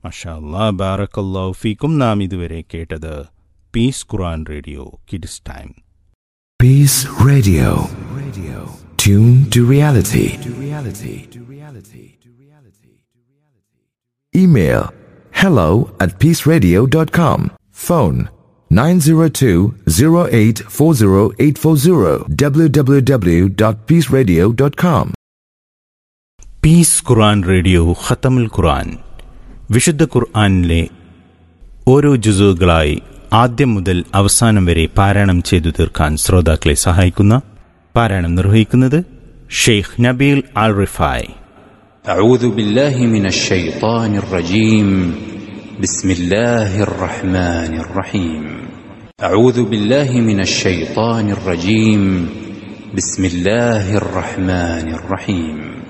മഷാ അല്ലാ ബാറക്കല്ലാഹു ഫീക്കും നാം ഇതുവരെ കേട്ടത് peace Quran radio kids time Peace Radio. Radio. Tune to reality. To reality. To reality. To reality. Email hello at peaceradio.com. Phone 902-0840840 www.peaceradio.com. Peace Quran radio ഖത്തമുൽ ഖുർആൻ വിശുദ്ധ ഖുർആനിലെ ഓരോ ജുസുകളായി ആദ്യം മുതൽ അവസാനം വരെ പാരായണം ചെയ്തു തീർക്കാൻ ശ്രോതാക്കളെ സഹായിക്കുന്ന പാരായണം നിർവഹിക്കുന്നത് ഷെയ്ഖ് നബീൽ അൽ റിഫായ് أعوذ بالله من الشيطان الرجيم بسم الله الرحمن الرحيم أعوذ بالله من الشيطان الرجيم بسم الله الرحمن الرحيم